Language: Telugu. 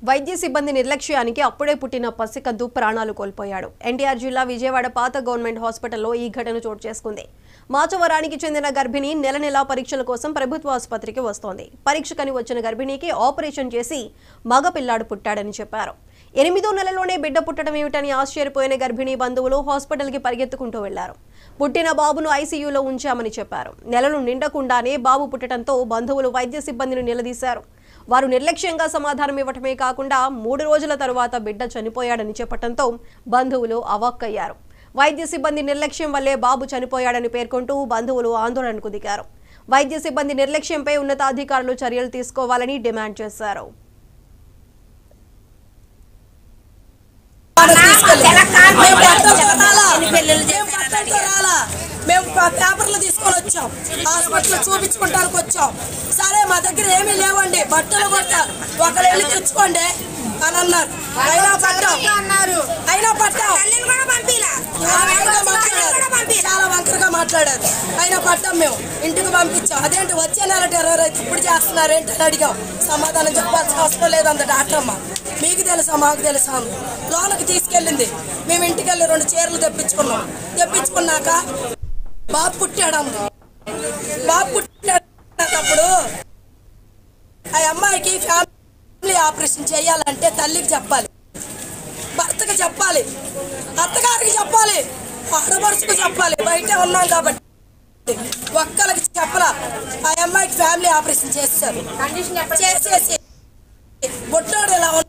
వైద్య సిబ్బంది నిర్లక్ష్యానికి అప్పుడే పుట్టిన పసికద్దు ప్రాణాలు కోల్పోయాడు ఎన్టీఆర్ జిల్లా విజయవాడ పాత గవర్నమెంట్ హాస్పిటల్లో ఈ ఘటన చోటు చేసుకుంది మాచవరానికి చెందిన గర్భిణి నెల నెలా పరీక్షల కోసం ప్రభుత్వ ఆసుపత్రికి వస్తోంది పరీక్షకని వచ్చిన గర్భిణికి ఆపరేషన్ చేసి మగ పిల్లాడు పుట్టాడని చెప్పారు ఎనిమిదో నెలలోనే బిడ్డ పుట్టడం ఏమిటని ఆశ్చర్యపోయిన గర్భిణీ బంధువులు హాస్పిటల్కి పరిగెత్తుకుంటూ వెళ్లారు పుట్టిన బాబును ఐసీయూలో ఉంచామని చెప్పారు నెలలు నిండకుండానే బాబు పుట్టడంతో బంధువులు వైద్య సిబ్బందిని నిలదీశారు వారు నిర్లక్ష్యంగా సమాధానం ఇవ్వటమే కాకుండా మూడు రోజుల తరువాత బిడ్డ చనిపోయాడని చెప్పడంతో బంధువులు అవాక్కయ్యారు వైద్య సిబ్బంది నిర్లక్ష్యం వల్లే బాబు చనిపోయాడని పేర్కొంటూ బంధువులు ఆందోళనకు దిగారు వైద్య సిబ్బంది నిర్లక్ష్యంపై ఉన్నతాధికారులు చర్యలు తీసుకోవాలని డిమాండ్ చేశారు మేము పట్టణంతో రాలా. మేము పట్టణంతో రాలా. మేము ప- పేపర్లు తీసుకొని వచ్చాం హాస్పిటల్ చూపించుకుంటానికి వచ్చాం సరే మా దగ్గర ఏమీ లేవండి బట్టలు కొట్టా ఒకరు వెళ్ళి తెచ్చుకోండి అని అన్నారు అయినా పట్టాం అయినా పట్టాం ఆ వంకరగా మాట్లాడారు. చాలా వంకరగా మాట్లాడారు అయినా పట్టాం మేము ఇంటికి పంపించాం అదేంటి వచ్చే నెల టెర్రర్ అయితే ఇప్పుడు చేస్తున్నారు ఏంటి అని అడిగాం సమాధానం చెప్పాల్సిన అవసరం లేదంత డాక్టర్ అమ్మ మీకు తెలుసా మాకు తెలుసా అంది. లోనకి తీసుకెళ్ళింది మేము ఇంటికి వెళ్ళి రెండు చీరలు తెప్పించుకున్నాం తెప్పించుకున్నాక బాబు పుట్టాడు అంది బాబు పుట్టినప్పుడు ఆ అమ్మాయికి ఫ్యామిలీ ఆపరేషన్ చేయాలంటే తల్లికి చెప్పాలి భర్తకి చెప్పాలి అత్తగారికి చెప్పాలి ఆడపడుచుకు చెప్పాలి బయట ఉన్నాం కాబట్టి ఒక్కరికి చెప్పలా ఆ అమ్మాయికి ఫ్యామిలీ ఆపరేషన్ చేస్తారు చేసేసి బొట్టోడు ఇలా